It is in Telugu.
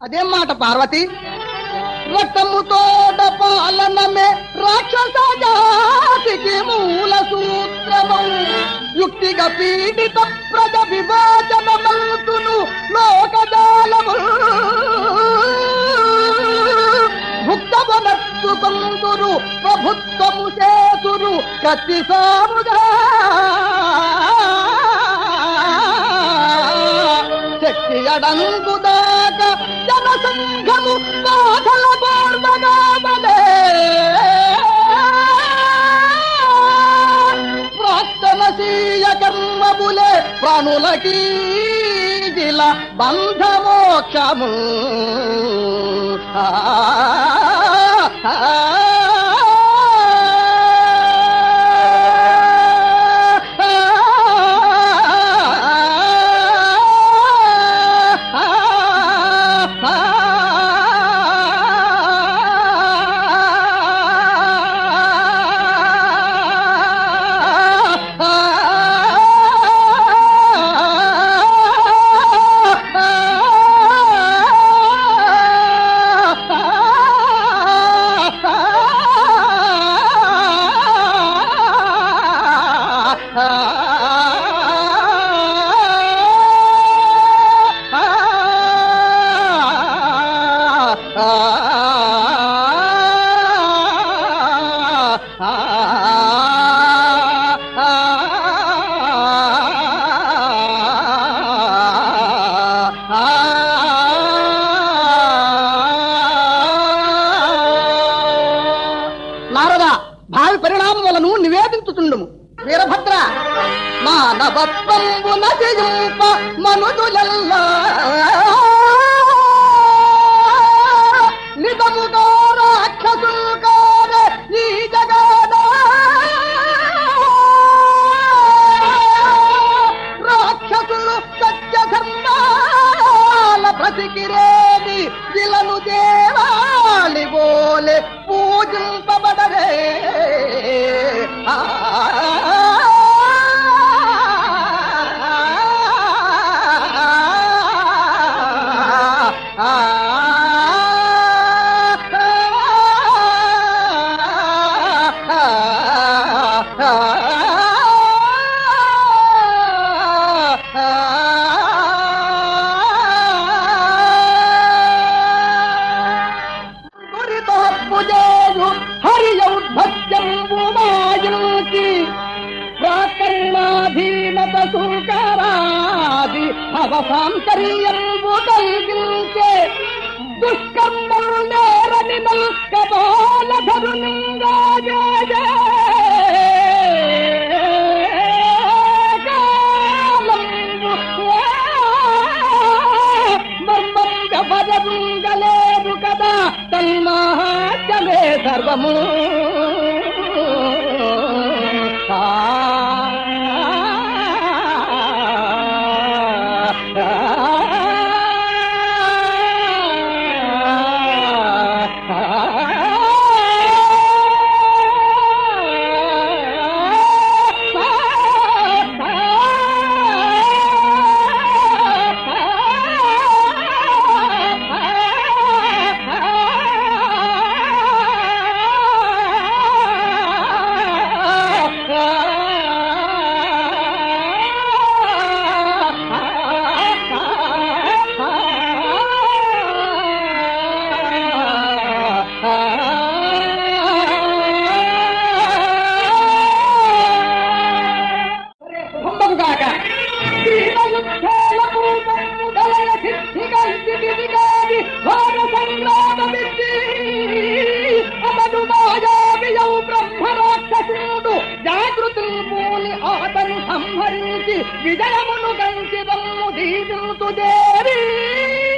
అదేం మాట పార్వతి రక్తముతోడ పాలనమే రాక్షస జాతికి మూల సూత్రము యుక్తిగా పీడిత ప్రజ విభాజన మల్తును లోకజాలము భుక్తవనత్తుకొందురు ప్రభుత్వము చేతురు కత్తి సాముగా శక్తి అడంగుదాక జనసంఘము బాధల పూర్వగామలే ప్రాక్తనశీయ కర్మములే ప్రాణులకీ జిల బంధమోక్షము ఆ, ఆ, నారద భావి పరిణామములను నివేదించుతుండము వీరభద్ర మానవత్వంబు నశింప మనుజులల్లా నిజముగా రాక్షసులు కారే ఈ జగద రాక్షసులు సత్య ధర్మాల ప్రతికిరేది విలను దేవాలి బోలే పూజింపబడరే ఆ దురితోత్పుజేయు హరియౌద్భత్యంబుమాయుకి ప్రాకరణాధీనత సూకరాది అవసాంతర్యంబు కలిగించే దుష్కర్మలు నేరని నల్కపాల ధరునింగాజే మర్మంగలేదు కదా తన్మహాత్యమే సర్వము ఆ, శుభంబగుగాక జాగృతి పూని ఆతను సంహరించి విజయమును గంచి దమ్ము దీవింతు దేవి